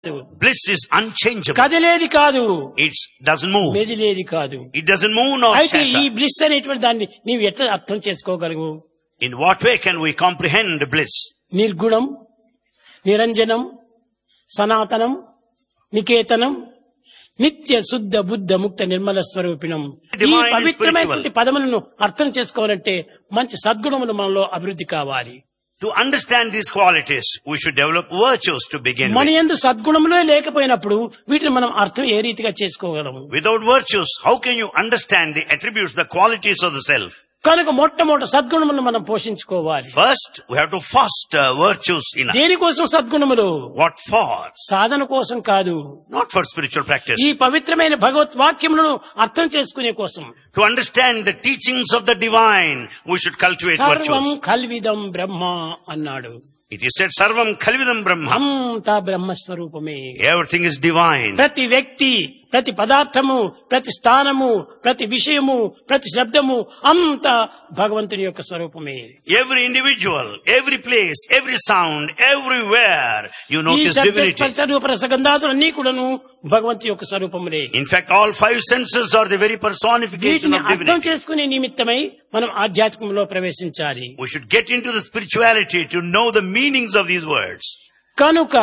Bliss is unchangeable. కదిలేది కాదు It doesn't move. మెదిలేది కాదు It doesn't move nor అయితే ఈ shatter. బ్లిస్ అనేటువంటి దాన్ని నీవు ఎట్లా అర్థం చేసుకోగలవు In what way can we comprehend bliss? నిర్గుణం నిరంజనం సనాతనం నికేతనం నిత్య శుద్ధ బుద్ధ ముక్త నిర్మల స్వరూపిణం ఈ Divine and పవిత్రమైనటువంటి పదములను అర్థం చేసుకోవాలంటే మంచి సద్గుణములు మనలో అభివృద్ధి కావాలి To understand these qualities, we should develop virtues to begin మన with. ఎందు సద్గుణములే లేకపోయినప్పుడు వీటిని మనం అర్థం ఏ రీతిగా చేసుకోగలము Without virtues, how can you understand the attributes, the qualities of the self? కనుక మొట్టమొదటి సద్గుణములను మనం పోషించుకోవాలి First, we have to foster virtues in us. దేనికోసం సద్గుణములు What for? సాధన కోసం కాదు Not for spiritual practice. ఈ పవిత్రమైన భగవత్ వాక్యములను అర్థం చేసుకునే కోసం To understand the teachings of the divine, we should cultivate సర్వం virtues. కల్విదం బ్రహ్మ అన్నాడు It is said, Sarvam Kalvidam Brahma. అంతా బ్రహ్మస్వరూపమే Everything is divine. ప్రతి వ్యక్తి ప్రతి పదార్థము ప్రతి స్థానము ప్రతి విషయము ప్రతి శబ్దము అంతా భగవంతుని యొక్క స్వరూపమే Every individual, every place, every sound, everywhere, you ఈ notice శబ్ద divinity. స్పర్శ రూప రసగంధాదులు అన్ని కూడాను భగవంతు యొక్క స్వరూపములే In fact, all five senses are the very personification వీటిని of అర్థం divinity. చేసుకునే నిమిత్తమై మనం ఆధ్యాత్మికంలో ప్రవేశించాలి We should get into the spirituality to know the meanings of these words. కనుక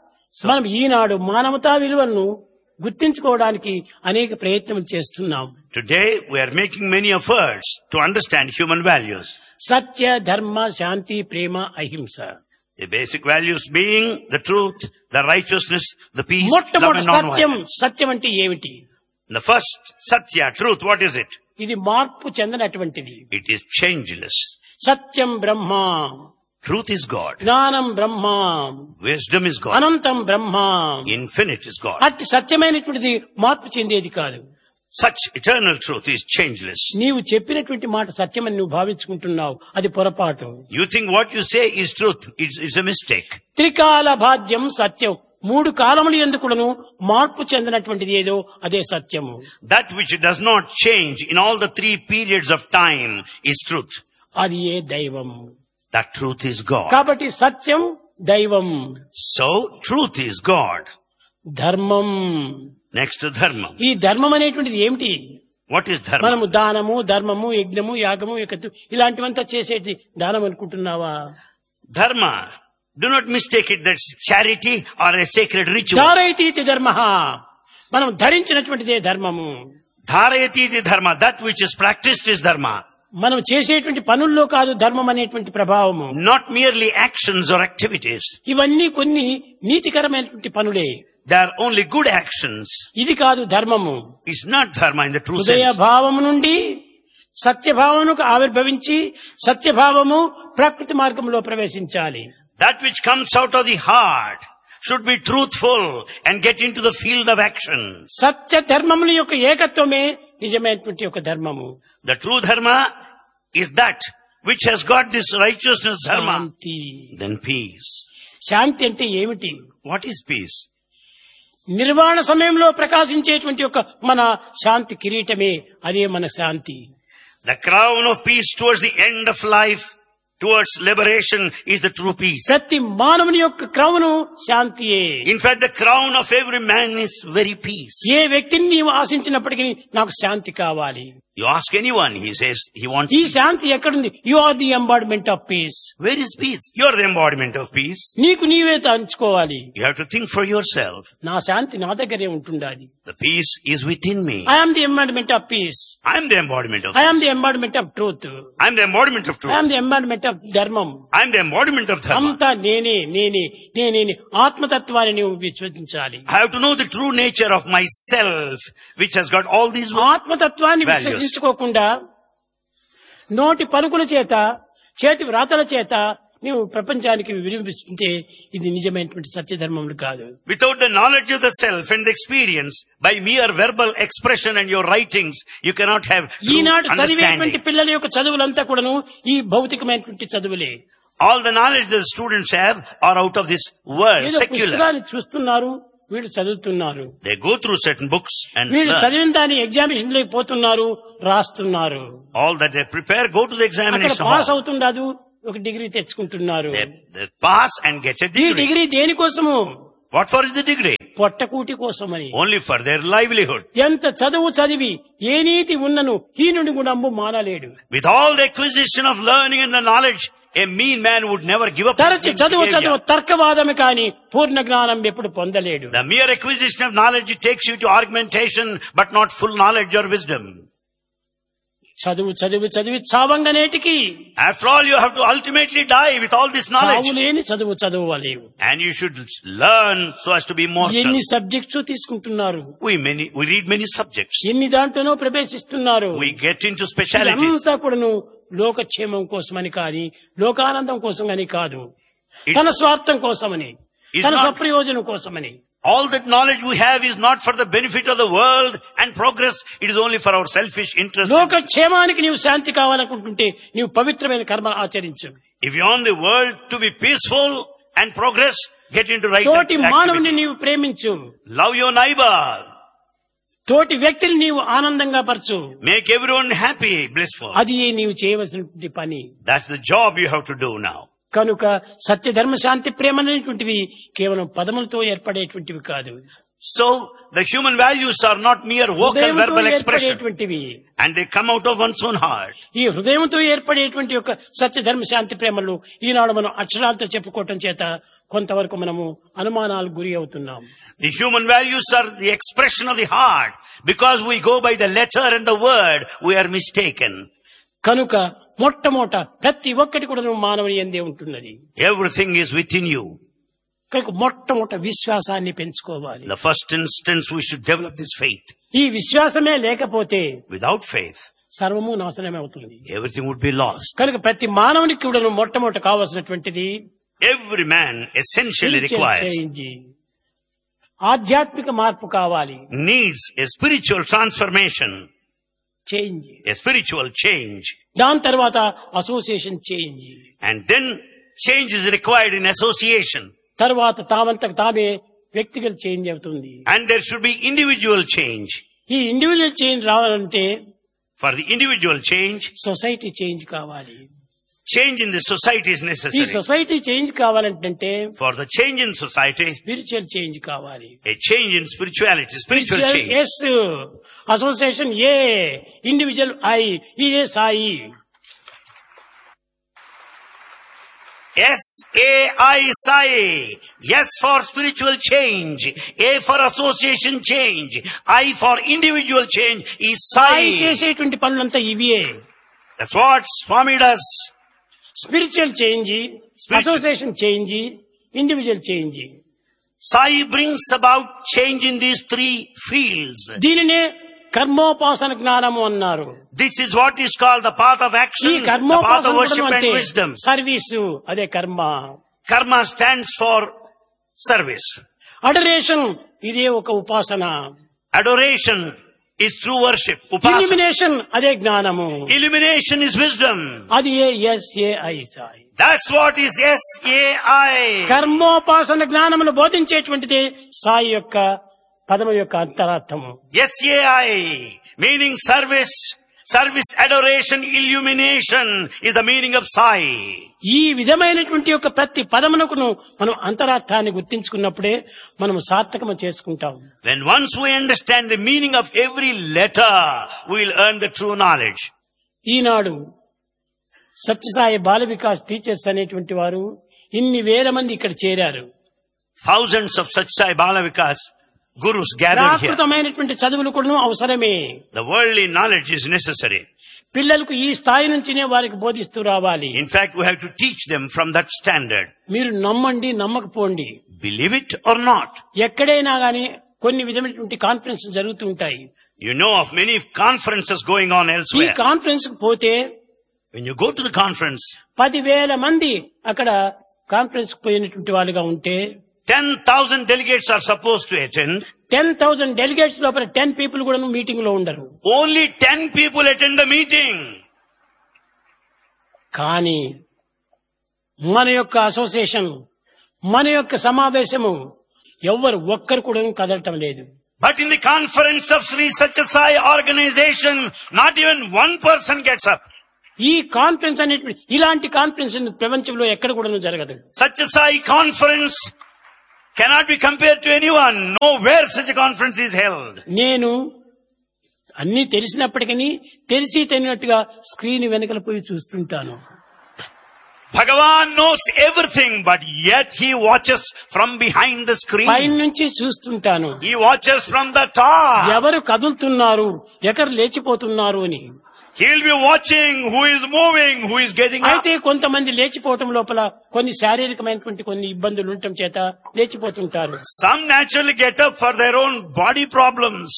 మనం ఈనాడు మానవతా విలువలను గుర్తించుకోవడానికి అనేక ప్రయత్నం చేస్తున్నాం Today, we are making many efforts to understand human values. సత్య ధర్మ శాంతి ప్రేమ అహింస The basic values being the truth, the righteousness, the peace, love మొట్టమొదటి and సత్యం non-violence. సత్యం అంటే ఏమిటి The first, Satya, truth, what is it? ఇది మార్పు చెందనటువంటిది It is changeless. Satyam Brahma Truth is God. జ్ఞానం బ్రహ్మ Wisdom is God. అనంతం బ్రహ్మ Infinite is God. అట్టి సత్యమైనటువంటిది మార్పు చెందేది కాదు Such eternal truth is changeless. నీవు చెప్పినటువంటి మాట సత్యమని నువ్వు భావించుకుంటున్నావు అది పొరపాటు You think what you say is truth. It's, it's a mistake. త్రికాల భాగ్యం సత్యం మూడు కాలములు ఎందుకును మార్పు చెందినటువంటిది ఏదో అదే సత్యము That which does not change in all the three periods of time is truth. అది ఏ దైవం That truth is God. కాబట్టి సత్యం దైవం So, truth is God. ధర్మం Next to dharma. ఈ ధర్మం అనేటువంటిది ఏమిటి What is dharma? మనము దానము ధర్మము యజ్ఞము యాగము యకత్తు ఇలాంటివంతా చేసేది దానం అనుకుంటున్నావా Dharma. Do not mistake it that's charity or a sacred ritual. చారైతీతి ధర్మ మనం ధరించినటువంటిదే ధర్మము Dharayati iti dharma. That which is practiced is dharma. మనం చేసేటువంటి పనుల్లో కాదు ధర్మం అనేటువంటి ప్రభావము Not merely actions or activities. ఇవన్నీ కొన్ని నీతికరమైనటువంటి పనులే They are only good actions. ఇది కాదు ధర్మము It's not dharma in the true హృదయ sense. భావము నుండి సత్యభావముకు ఆవిర్భవించి సత్యభావము ప్రకృతి మార్గంలో ప్రవేశించాలి That which comes out of the heart should be truthful and get into the field of action. సత్య ధర్మముల యొక్క ఏకత్వమే నిజమైనటువంటి ఒక ధర్మము The true dharma is that which has got this righteousness dharma. Shanti Then peace. శాంతి అంటే ఏమిటి What is peace? నిర్వాణ సమయంలో ప్రకాశించేటువంటి ఒక మన శాంతి కిరీటమే అదే మన శాంతి The crown of peace towards the end of life, towards liberation is the true peace. ప్రతి మానవుని యొక్క క్రమను శాంతియే In fact, the crown of every man is very peace. ఏ వ్యక్తిని నీవు ఆశించినప్పటికీ నాకు శాంతి కావాలి You ask anyone, he says he wants ఈ peace. శాంతి ఎక్కడుంది you are the embodiment of peace Where is peace? You're the embodiment of peace. నీకు నీవే తంచుకోవాలి You have to think for yourself. నా శాంతి నా దగ్గరే ఉంటుండాలి The peace is within me. I'm the embodiment of peace I'm the embodiment of I'm the embodiment of truth I'm the embodiment of truth. I'm the embodiment of dharmam I'm the embodiment of dharma. అంతా నేనే నేనే నేనే ఆత్మతత్వాన్ని నీవు విశ్వసించాలి I have to know the true nature of myself, which has got all these words. ఆత్మతత్వాన్ని Values. విశ్వసించుకోకుండా నోటి పలుకుల చేత చేతి వ్రాతల చేత నీవు ప్రపంచానికి వినిపిస్తుంటే ఇది నిజమైనటువంటి సత్యధర్మములు కాదు Without the knowledge of the self and the experience, by mere verbal expression and your writings, you cannot have true ఈనాడు చదివేటువంటి understanding. పిల్లల యొక్క చదువులంతా కూడాను ఈ భౌతికమైనటువంటి చదువులే All the knowledge the students have are out of this world, ఏదో secular. పుస్తకాన్ని చూస్తున్నారు వీళ్ళు చదువుతున్నారు They go through certain books and వీళ్ళు learn. చదివిన దాన్ని ఎగ్జామినేషన్ లోకి పోతున్నారు రాస్తున్నారు All that they prepare, go to the అక్కడ examination పాస్ hall. అవుతుండదు ఒక డిగ్రీ తెచ్చుకుంటున్నారు They, they pass and get a ఈ degree. డిగ్రీ దేనికోసము What for is the degree? పొట్టకూటి కోసమని Only for their livelihood. ఎంత చదువు చదివి ఏ నీతి ఉన్నను హీనుడి గుణంబు మానలేడు With all the acquisition of learning and the knowledge, a mean man would never give up. on తరచి his చదువు behavior. చదువు తర్కవాదమే కాని పూర్ణ జ్ఞానం ఎప్పుడు పొందలేడు The mere acquisition of knowledge it takes you to argumentation, but not full knowledge or wisdom. చదువు చదివి చదివి చావంగనేటికి After all, you have to ultimately die with all this knowledge. చావు లేని చదువు చదువులేవు And you should learn so as to be mortal. ఎన్ని subjects తీసుకుంటున్నారు We many, we read many subjects. ఎన్ని దాంట్లోనో ప్రవేశిస్తున్నారు We get into specialities. ఇదంతా కూడాను లోకక్షేమం కోసమని కాని లోకానందం కోసం అని కాదు It- తన స్వార్థం కోసమని It's తన not- స్వప్రయోజనం కోసమని All that knowledge we have is not for the benefit of the world and progress. It is only for our selfish interest. లోకక్షేమానికి నీవు శాంతి కావాలనుకుంటుంటే నీవు పవిత్రమైన కర్మ ఆచరించు If you want the world to be peaceful and progress, get into right తోటి మానవుని activity. నీవు ప్రేమించు Love your neighbor. తోటి వ్యక్తిని నీవు ఆనందంగా పరచు Make everyone happy, blissful. అది నీవు చేయవలసినటువంటి పని That's the job you have to do now. కనుక సత్య ధర్మ శాంతి ప్రేమ అనేటువంటివి కేవలం పదములతో ఏర్పడేటువంటివి కాదు So, the human values are not mere vocal హృదయంతో verbal expression. ఏర్పడేటువంటివి And they come out of one's own heart. ఈ హృదయంతో ఏర్పడేటువంటి యొక్క సత్య ధర్మ శాంతి ప్రేమలు ఈనాడు మనం అక్షరాలతో చెప్పుకోవటం చేత కొంతవరకు మనము అనుమానాలు గురి అవుతున్నాం The human values are the expression of the heart. Because we go by the letter and the word, we are mistaken. కనుక మొట్టమొదట ప్రతి ఒక్కటి కూడా మానవుని ఎందే ఉంటున్నది Everything is within you. కనుక మొట్టమొదట విశ్వాసాన్ని పెంచుకోవాలి In the first instance, we should develop this faith. ఈ విశ్వాసమే లేకపోతే Without faith, సర్వము నాశనమే అవుతుంది everything would be lost. కనుక ప్రతి మానవునికి కూడా మొట్టమొదట కావాల్సినటువంటిది Every man essentially spiritual requires, change. ఆధ్యాత్మిక మార్పు కావాలి needs a spiritual transformation, change a spiritual change. దాని తర్వాత association change And then change is required in association. తర్వాత తామంతకు తామే వ్యక్తిగత చేంజ్ అవుతుంది And there should be individual change. ఈ ఇండివిజువల్ చేంజ్ రావాలంటే For the individual change, society change కావాలి change in the society is ఈ necessary. సొసైటీ చేంజ్ కావాలంటే For the change in society, spiritual change కావాలి a change in spirituality, spiritual change. S association A individual I ఇదే Sai S-A-I Sai. Yes for spiritual change. A for association change. I for individual change is Sai Sai. చేసేటువంటి పనులంతా ఇవే That's what Swami does. Spiritual change Spiritual. Association change individual change Sai brings about change in these three fields. దీనినే కర్మోపాసన జ్ఞానము అన్నారు This is what is called the path of ఈ action, the path కర్మోపాసన of worship కూడా and అంటే wisdom. Service అదే కర్మ Karma stands for service. Adoration ఇదే ఒక ఉపాసన Adoration is true worship. Upasana. Illumination అదే జ్ఞానము Illumination is wisdom. అది ఏ S A I Sai That's what is S-A-I. కర్మోపాసన జ్ఞానమును బోధించేటువంటిదే సాయి యొక్క పదము యొక్క అంతరార్థము S-A-I. Meaning service, service, adoration, illumination is the meaning of Sai. ఈ విధమైనటువంటి యొక్క ప్రతి పదమునకును మనం అంతరార్థాన్ని గుర్తించుకున్నప్పుడే మనం సార్థకము చేసుకుంటాం When once we understand the meaning of every letter, we will earn the true knowledge. ఈనాడు సత్యసాయి బాల వికాస్ టీచర్స్ అనేటువంటి వారు ఇన్ని వేల మంది ఇక్కడ చేరారు Thousands of Sach Sai Balavikas gurus gathered here. ప్రాకృతమైనటువంటి చదువులు కూడా అవసరమే The worldly knowledge is necessary. పిల్లలకు ఈ స్థాయి నుంచినే వారికి బోధిస్తూ రావాలి In fact, we have to teach them from that standard. మీరు నమ్మండి నమ్మకపోండి Believe it or not. ఎక్కడైనా గాని కొన్ని విధమైనటువంటి కాన్ఫరెన్స్ జరుగుతూ ఉంటాయి You know of many conferences going on ఈ elsewhere. కాన్ఫరెన్స్ కు పోతే When you go to the conference, పదివేల మంది అక్కడ కాన్ఫరెన్స్ కు పోయినటువంటి వాళ్ళుగా ఉంటే 10,000 delegates are supposed to attend. Ten thousand delegates లోపల టెన్ పీపుల్ కూడా మీటింగ్ లో ఉండరు Only 10 people attend the meeting. కానీ మన యొక్క అసోసియేషన్ మన యొక్క సమావేశము ఎవ్వరు ఒక్కరు కూడా కదలటం లేదు But in the conference of Sri Satyasai organization, not even one person gets up. ఈ కాన్ఫరెన్స్ అనేటువంటి ఇలాంటి కాన్ఫరెన్స్ ప్రపంచంలో ఎక్కడ కూడా జరగదు Satyasai conference cannot be compared to anyone. Nowhere such a conference is held. నేను అన్ని తెలిసినప్పటికీ తెలిసి తెలియనట్టుగా స్క్రీన్ వెనకల పోయి చూస్తుంటాను Bhagavan knows everything, but yet he watches from behind the screen. పైన నుంచి చూస్తుంటాను He watches from the top. ఎవరు కదులుతున్నారు ఎకరు లేచిపోతున్నారు అని He'll be watching who is moving, who is getting up. అయితే కొంతమంది లేచిపోవటం లోపల కొన్ని శారీరకమైనటువంటి కొన్ని ఇబ్బందులు ఉండటం చేత లేచిపోతుంటారు Some naturally get up for their own body problems.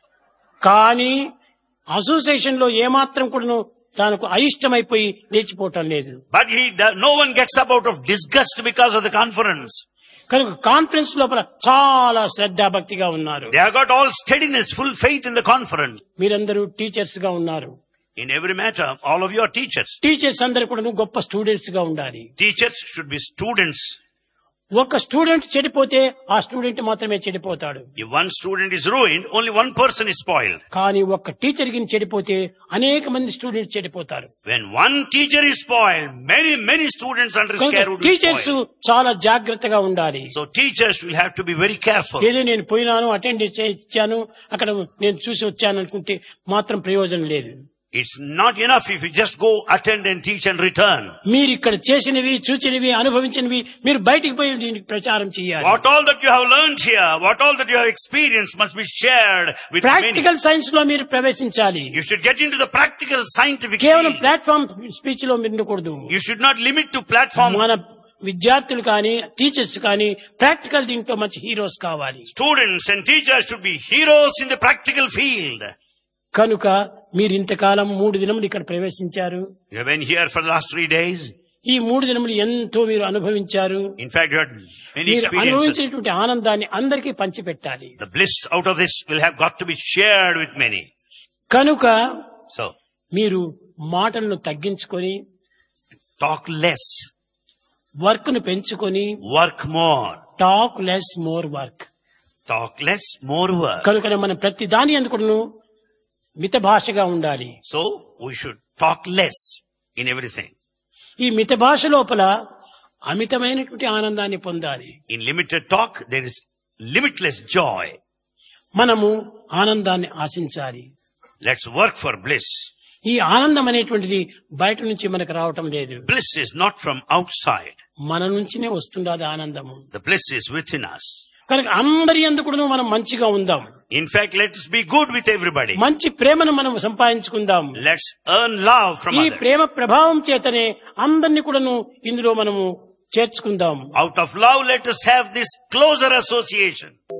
కానీ అసోసియేషన్ లో ఏమాత్రం కూడాను తనకు అయిష్టమైపోయి లేచిపోవటం లేదు But he, do- no one gets up out of disgust because of the conference. కనుక కాన్ఫరెన్స్ లోపల చాలా శ్రద్ధాభక్తిగా ఉన్నారు They have got all steadiness, full faith in the conference. మీరందరూ టీచర్స్ గా ఉన్నారు In every matter, all of you are teachers. Teachers అందరూ కూడా గొప్ప స్టూడెంట్స్ గా ఉండాలి Teachers should be students. ఒక స్టూడెంట్ చెడిపోతే ఆ స్టూడెంట్ మాత్రమే చెడిపోతాడు If one student is ruined, only one person is spoiled. కానీ ఒక్క టీచర్ గిని చెడిపోతే అనేక మంది స్టూడెంట్స్ చెడిపోతారు When one teacher is spoiled, many, many students under his care would be teachers spoiled. చాలా జాగ్రత్తగా ఉండాలి So teachers will have to be very careful. ఏదో నేను పోయినాను అటెండ్ ఇచ్చాను అక్కడ నేను చూసి వచ్చాను అనుకుంటే మాత్రం ప్రయోజనం లేదు It's not enough if you just go attend and teach and return. మీరు ఇక్కడ చేసినవి చూచినవి అనుభవించినవి మీరు బయటికి పోయి దీనికి ప్రచారం చేయాలి What all that you have learned here, what all that you have experienced must be shared with many. Practical science లో మీరు ప్రవేశించాలి You should get into the practical scientific కేవలం field. ప్లాట్ఫామ్ స్పీచ్ లో మీరు ఉండకూడదు You should not limit to platforms. మన విద్యార్థులు కానీ టీచర్స్ కానీ ప్రాక్టికల్ దీంట్లో మంచి హీరోస్ కావాలి Students and teachers should be heroes in the practical field. కనుక మీరు ఇంతకాలం మూడు దినములు ఇక్కడ ప్రవేశించారు You have been here for the last three days. ఈ మూడు దినములు ఎంతో మీరు అనుభవించారు In fact, you had many మీరు experiences. అనుభవించినటువంటి ఆనందాన్ని అందరికీ పంచిపెట్టాలి The bliss out of this will have got to be shared with many. కనుక So, మీరు మాటలను తగ్గించుకొని talk less, వర్క్ ను పెంచుకొని work more. Talk less more work Talk less, more work. కనుక మనం ప్రతి దాని అందుకును మిత భాషగా ఉండాలి So, we should talk less in everything. ఈ మిత భాష లోపల అమితమైనటువంటి ఆనందాన్ని పొందాలి In limited talk, there is limitless joy. మనము ఆనందాన్ని ఆశించాలి Let's work for bliss. ఈ ఆనందం అనేటువంటిది బయట నుంచి మనకు రావటం లేదు Bliss is not from outside. మన నుంచినే వస్తుండదు ఆనందము The bliss is within us. కనుక అందరి ఎందుకు మనం మంచిగా ఉందాం In fact, let us be good with everybody. మంచి ప్రేమను మనం సంపాదించుకుందాం Let's earn love from ఈ others. ప్రేమ ప్రభావం చేతనే అందరినీ కూడాను ఇందులో మనము చేర్చుకుందాం Out of love, let us have this closer association.